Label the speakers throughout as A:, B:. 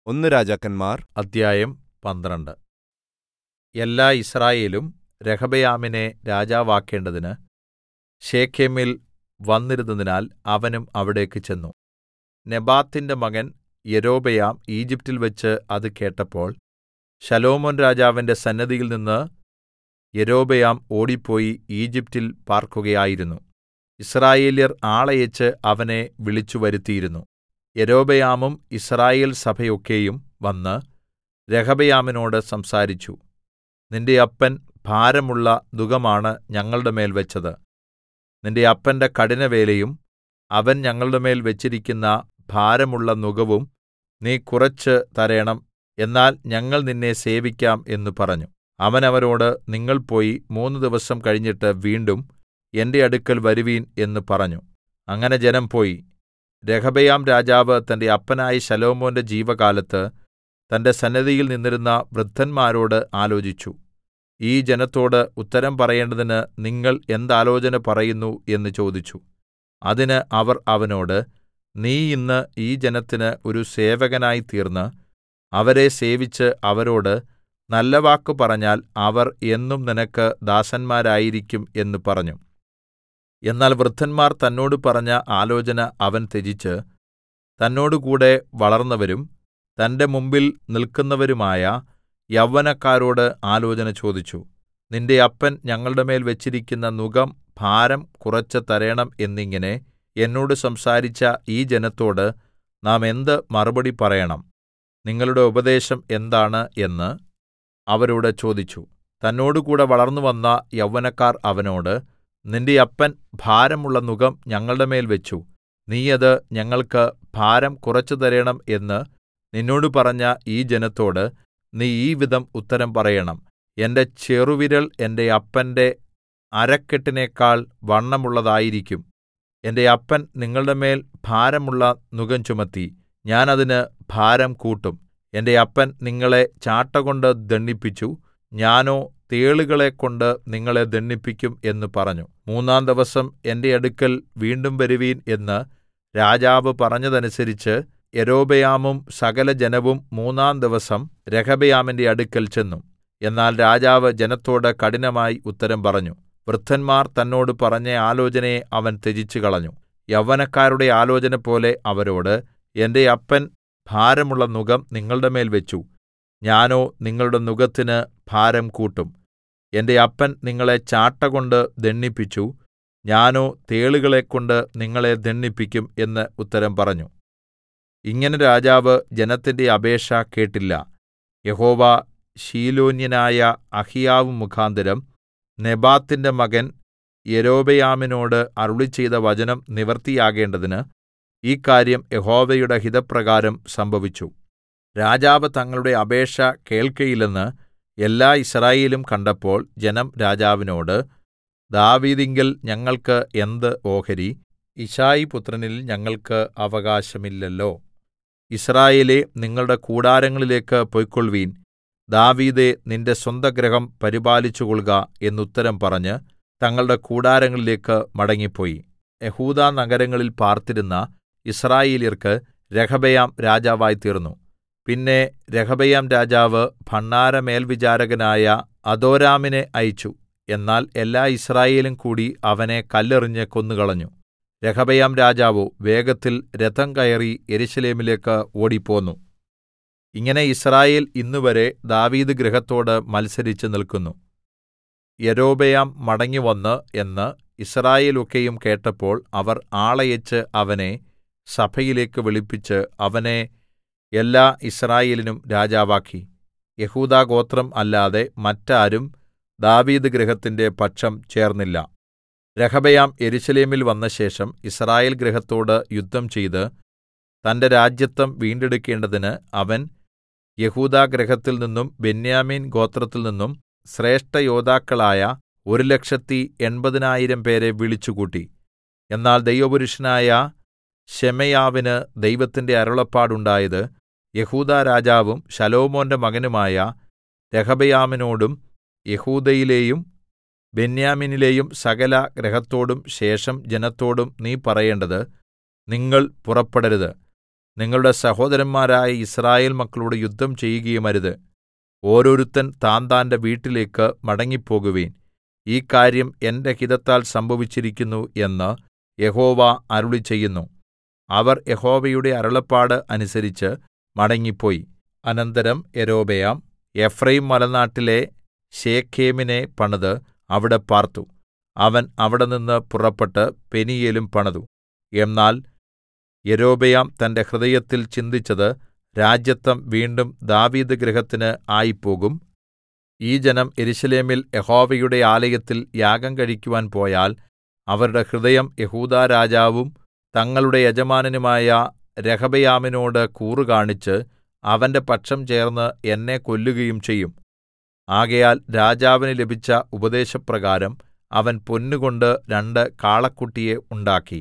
A: ഒന്ന് രാജാക്കന്മാർ
B: അധ്യായം പന്ത്രണ്ട് എല്ലാ യിസ്രായേലും രെഹബെയാമിനെ രാജാവാക്കേണ്ടതിന് ശെഖേമിൽ വന്നിരുന്നതിനാൽ അവനും അവിടേക്ക് ചെന്നു നെബാത്തിന്റെ മകൻ യൊരോബെയാം ഈജിപ്റ്റിൽ വെച്ച് അത് കേട്ടപ്പോൾ ശലോമോൻ രാജാവിന്റെ സന്നിധിയിൽനിന്ന് യൊരോബെയാം ഓടിപ്പോയി ഈജിപ്റ്റിൽ പാർക്കുകയായിരുന്നു യിസ്രായേല്യർ ആളയച്ച് അവനെ വിളിച്ചുവരുത്തിയിരുന്നു യൊരോബെയാമും യിസ്രായേൽ സഭയൊക്കെയും വന്ന് രെഹബെയാമിനോട് സംസാരിച്ചു നിന്റെ അപ്പൻ ഭാരമുള്ള നുകമാണ് ഞങ്ങളുടെ മേൽ വെച്ചത് നിന്റെ അപ്പന്റെ കഠിനവേലയും അവൻ ഞങ്ങളുടെ മേൽ വെച്ചിരിക്കുന്ന ഭാരമുള്ള നുകവും നീ കുറച്ച് തരേണം എന്നാൽ ഞങ്ങൾ നിന്നെ സേവിക്കാം എന്ന് പറഞ്ഞു അവൻ അവരോട് നിങ്ങൾ പോയി മൂന്ന് ദിവസം കഴിഞ്ഞിട്ട് വീണ്ടും എന്റെ അടുക്കൽ വരുവീൻ എന്ന് പറഞ്ഞു അങ്ങനെ ജനം പോയി രെഹബെയാം രാജാവ് തന്റെ അപ്പനായ ശലോമോന്റെ ജീവകാലത്ത് തന്റെ സന്നിധിയിൽ നിന്നിരുന്ന വൃദ്ധന്മാരോട് ആലോചിച്ചു ഈ ജനത്തോട് ഉത്തരം പറയേണ്ടതിന് നിങ്ങൾ എന്താലോചന പറയുന്നു എന്ന് ചോദിച്ചു അതിന് അവർ അവനോട് നീ ഇന്ന് ഈ ജനത്തിന് ഒരു സേവകനായി തീർന്ന് അവരെ സേവിച്ച് അവരോട് നല്ല വാക്ക് പറഞ്ഞാൽ അവർ എന്നും നിനക്ക് ദാസന്മാരായിരിക്കും എന്ന് പറഞ്ഞു എന്നാൽ വൃദ്ധന്മാർ തന്നോട് പറഞ്ഞ ആലോചന അവൻ ത്യജിച്ച് തന്നോടുകൂടെ വളർന്നവരും തന്റെ മുമ്പിൽ നിൽക്കുന്നവരുമായ യൗവനക്കാരോട് ആലോചന ചോദിച്ചു നിന്റെ അപ്പൻ ഞങ്ങളുടെ മേൽ വെച്ചിരിക്കുന്ന നുകം ഭാരം കുറച്ച് തരേണം എന്നിങ്ങനെ എന്നോട് സംസാരിച്ച ഈ ജനത്തോട് നാം എന്ത് മറുപടി പറയണം നിങ്ങളുടെ ഉപദേശം എന്താണ് എന്ന് അവരോട് ചോദിച്ചു തന്നോടുകൂടെ വളർന്നുവന്ന യൗവനക്കാർ അവനോട് നിന്റെ അപ്പൻ ഭാരമുള്ള നുകം ഞങ്ങളുടെ മേൽ വെച്ചു നീ അത് ഞങ്ങൾക്ക് ഭാരം കുറച്ച് തരേണം എന്ന് നിന്നോട് പറഞ്ഞ ഈ ജനത്തോട് നീ ഈ വിധം ഉത്തരം പറയണം എന്റെ ചെറുവിരൽ എന്റെ അപ്പന്റെ അരക്കെട്ടിനേക്കാൾ വണ്ണമുള്ളതായിരിക്കും എന്റെ അപ്പൻ നിങ്ങളുടെ മേൽ ഭാരമുള്ള നുകം ചുമത്തി ഞാൻ അതിന് ഭാരം കൂട്ടും എന്റെ അപ്പൻ നിങ്ങളെ ചാട്ടകൊണ്ട് ദണ്ഡിപ്പിച്ചു ഞാനോ തേളുകളെക്കൊണ്ട് നിങ്ങളെ ദണ്ഡിപ്പിക്കും എന്ന് പറഞ്ഞു മൂന്നാം ദിവസം എന്റെ അടുക്കൽ വീണ്ടും വരുവീൻ എന്ന് രാജാവ് പറഞ്ഞതനുസരിച്ച് യൊരോബെയാമും സകലജനവും മൂന്നാം ദിവസം രെഹബെയാമിന്റെ അടുക്കൽ ചെന്നു എന്നാൽ രാജാവ് ജനത്തോട് കഠിനമായി ഉത്തരം പറഞ്ഞു വൃദ്ധന്മാർ തന്നോട് പറഞ്ഞ ആലോചനയെ അവൻ ത്യജിച്ചുകളഞ്ഞു യൗവനക്കാരുടെ ആലോചന പോലെ അവരോട് എന്റെ അപ്പൻ ഭാരമുള്ള നുകം നിങ്ങളുടെ മേൽ വെച്ചു ഞാനോ നിങ്ങളുടെ നുകത്തിന് ഭാരം കൂട്ടും എന്റെ അപ്പൻ നിങ്ങളെ ചാട്ടകൊണ്ട് ദണ്ഡിപ്പിച്ചു ഞാനോ തേളുകളെക്കൊണ്ട് നിങ്ങളെ ദണ്ഡിപ്പിക്കും എന്ന് ഉത്തരം പറഞ്ഞു ഇങ്ങനെ രാജാവ് ജനത്തിന്റെ അപേക്ഷ കേട്ടില്ല യഹോവ ശീലോന്യനായ അഹിയാവ് മുഖാന്തരം നെബാത്തിന്റെ മകൻ യൊരോബെയാമിനോട് അരുളിച്ചെയ്ത വചനം നിവൃത്തിയാകേണ്ടതിന് ഈ കാര്യം യഹോവയുടെ ഹിതപ്രകാരം സംഭവിച്ചു രാജാവ് തങ്ങളുടെ അപേക്ഷ കേൾക്കയില്ലെന്ന് എല്ലാ യിസ്രായേലും കണ്ടപ്പോൾ ജനം രാജാവിനോട് ദാവീദിങ്കൽ ഞങ്ങൾക്ക് എന്ത് ഓഹരി യിശ്ശായി പുത്രനിൽ ഞങ്ങൾക്ക് അവകാശമില്ലല്ലോ യിസ്രായേലേ നിങ്ങളുടെ കൂടാരങ്ങളിലേക്ക് പൊയ്ക്കൊൾവീൻ ദാവീദേ നിന്റെ സ്വന്തഗൃഹം പരിപാലിച്ചുകൊൾക എന്നുത്തരം പറഞ്ഞ് തങ്ങളുടെ കൂടാരങ്ങളിലേക്ക് മടങ്ങിപ്പോയി യഹൂദാ നഗരങ്ങളിൽ പാർത്തിരുന്ന യിസ്രായേല്യർക്ക് രെഹബെയാം രാജാവായി തീർന്നു പിന്നെ രെഹബെയാം രാജാവ് ഭണ്ഡാരമേൽവിചാരകനായ അദോരാമിനെ അയച്ചു എന്നാൽ എല്ലാ യിസ്രായേലും കൂടി അവനെ കല്ലെറിഞ്ഞ് കൊന്നുകളഞ്ഞു രെഹബെയാം രാജാവോ വേഗത്തിൽ രഥം കയറി യെരൂശലേമിലേക്ക് ഓടിപ്പോന്നു ഇങ്ങനെ യിസ്രായേൽ ഇന്നുവരെ ദാവീദ് ഗൃഹത്തോട് മത്സരിച്ച് നിൽക്കുന്നു യൊരോബെയാം മടങ്ങിവന്ന് എന്ന് യിസ്രായേലൊക്കെയും കേട്ടപ്പോൾ അവർ ആളയച്ച് അവനെ സഭയിലേക്ക് വിളിപ്പിച്ച് അവനെ എല്ലാ യിസ്രായേലിനും രാജാവാക്കി യഹൂദാഗോത്രം അല്ലാതെ മറ്റാരും ദാവീദ് ഗൃഹത്തിന്റെ പക്ഷം ചേർന്നില്ല രെഹബെയാം യെരൂശലേമിൽ വന്നശേഷം യിസ്രായേൽ ഗൃഹത്തോട് യുദ്ധം ചെയ്ത് തന്റെ രാജത്വം വീണ്ടെടുക്കേണ്ടതിന് അവൻ യഹൂദാഗൃഹത്തിൽ നിന്നും ബെന്യാമീൻ ഗോത്രത്തിൽ നിന്നും ശ്രേഷ്ഠയോദ്ധാക്കളായ ഒരു ലക്ഷത്തി എൺപതിനായിരം പേരെ വിളിച്ചുകൂട്ടി എന്നാൽ ദൈവപുരുഷനായ ശെമയ്യാവിന് ദൈവത്തിന്റെ അരുളപ്പാടുണ്ടായത് യെഹൂദാ രാജാവും ശലോമോന്റെ മകനുമായ രെഹബെയാമിനോടും യെഹൂദയിലെയും ബെന്യാമീനിലെയും സകല ഗൃഹത്തോടും ശേഷം ജനത്തോടും നീ പറയേണ്ടത് നിങ്ങൾ പുറപ്പെടരുത് നിങ്ങളുടെ സഹോദരന്മാരായ യിസ്രായേൽ മക്കളോട് യുദ്ധം ചെയ്യുകയുമരുത് ഓരോരുത്തൻ താന്താന്റെ വീട്ടിലേക്ക് മടങ്ങിപ്പോകുവിൻ ഈ കാര്യം എന്റെ ഹിതത്താൽ സംഭവിച്ചിരിക്കുന്നു എന്ന് യഹോവ അരുളിച്ചെയ്യുന്നു അവർ യഹോവയുടെ അരുളപ്പാട് അനുസരിച്ച് മടങ്ങിപ്പോയി അനന്തരം യൊരോബെയാം എഫ്രയീം മലനാട്ടിലെ ശെഖേമിനെ പണിത് അവിടെ പാർത്തു അവൻ അവിടെനിന്ന് പുറപ്പെട്ട് പെനീയേലും പണിതു എന്നാൽ യൊരോബെയാം തന്റെ ഹൃദയത്തിൽ ചിന്തിച്ചത് രാജത്വം വീണ്ടും ദാവീദ് ഗൃഹത്തിന് ആയിപ്പോകും ഈ ജനം യെരൂശലേമിൽ യഹോവയുടെ ആലയത്തിൽ യാഗം കഴിക്കുവാൻ പോയാൽ അവരുടെ ഹൃദയം യെഹൂദാ രാജാവും തങ്ങളുടെ യജമാനനുമായ രെഹബെയാമിനോട് കൂറ് കാണിച്ച് അവന്റെ പക്ഷം ചേർന്ന് എന്നെ കൊല്ലുകയും ചെയ്യും ആകയാൽ രാജാവിന് ലഭിച്ച ഉപദേശപ്രകാരം അവൻ പൊന്നുകൊണ്ട് രണ്ട് കാളക്കുട്ടിയെ ഉണ്ടാക്കി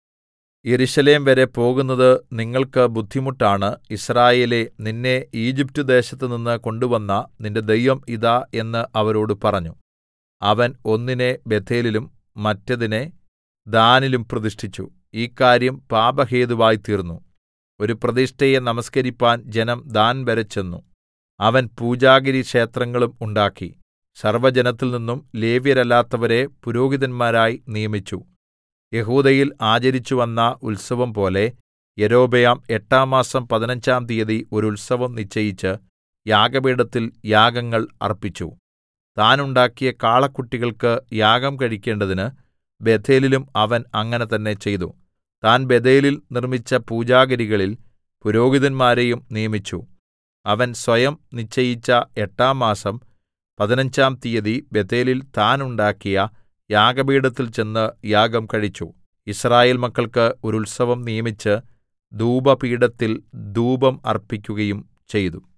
B: യെരൂശലേം വരെ പോകുന്നത് നിങ്ങൾക്ക് ബുദ്ധിമുട്ടാണ് യിസ്രായേലേ നിന്നെ ഈജിപ്റ്റ് ദേശത്തുനിന്ന് കൊണ്ടുവന്ന നിന്റെ ദൈവം ഇതാ എന്ന് അവരോട് പറഞ്ഞു അവൻ ഒന്നിനെ ബേഥേലിലും മറ്റേതിനെ ദാനിലും പ്രതിഷ്ഠിച്ചു ഈ കാര്യം പാപഹേതുവായി തീർന്നു ഒരു പ്രതിഷ്ഠയെ നമസ്കരിപ്പാൻ ജനം ദാൻ വരെ ചെന്നു അവൻ പൂജാഗിരി ക്ഷേത്രങ്ങളും ഉണ്ടാക്കി സർവ്വജനത്തിൽ നിന്നും ലേവ്യരല്ലാത്തവരെ പുരോഹിതന്മാരായി നിയമിച്ചു യെഹൂദയിൽ ആചരിച്ചുവന്ന ഉത്സവം പോലെ യൊരോബെയാം എട്ടാം മാസം പതിനഞ്ചാം തീയതി ഒരു ഉത്സവം നിശ്ചയിച്ച് യാഗപീഠത്തിൽ യാഗങ്ങൾ അർപ്പിച്ചു താൻ ഉണ്ടാക്കിയ കാളക്കുട്ടികൾക്ക് യാഗം കഴിക്കേണ്ടതിന് ബേഥേലിലും അവൻ അങ്ങനെ തന്നെ ചെയ്തു താൻ ബേഥേലിൽ നിർമ്മിച്ച പൂജാഗിരികളിൽ പുരോഹിതന്മാരെയും നിയമിച്ചു അവൻ സ്വയം നിശ്ചയിച്ച എട്ടാം മാസം പതിനഞ്ചാം തീയതി ബേഥേലിൽ താൻ ഉണ്ടാക്കിയ യാഗപീഠത്തിൽ ചെന്ന് യാഗം കഴിച്ചു യിസ്രായേൽ മക്കൾക്ക് ഒരു ഉത്സവം നിയമിച്ച് ധൂപപീഠത്തിൽ ധൂപം അർപ്പിക്കുകയും ചെയ്തു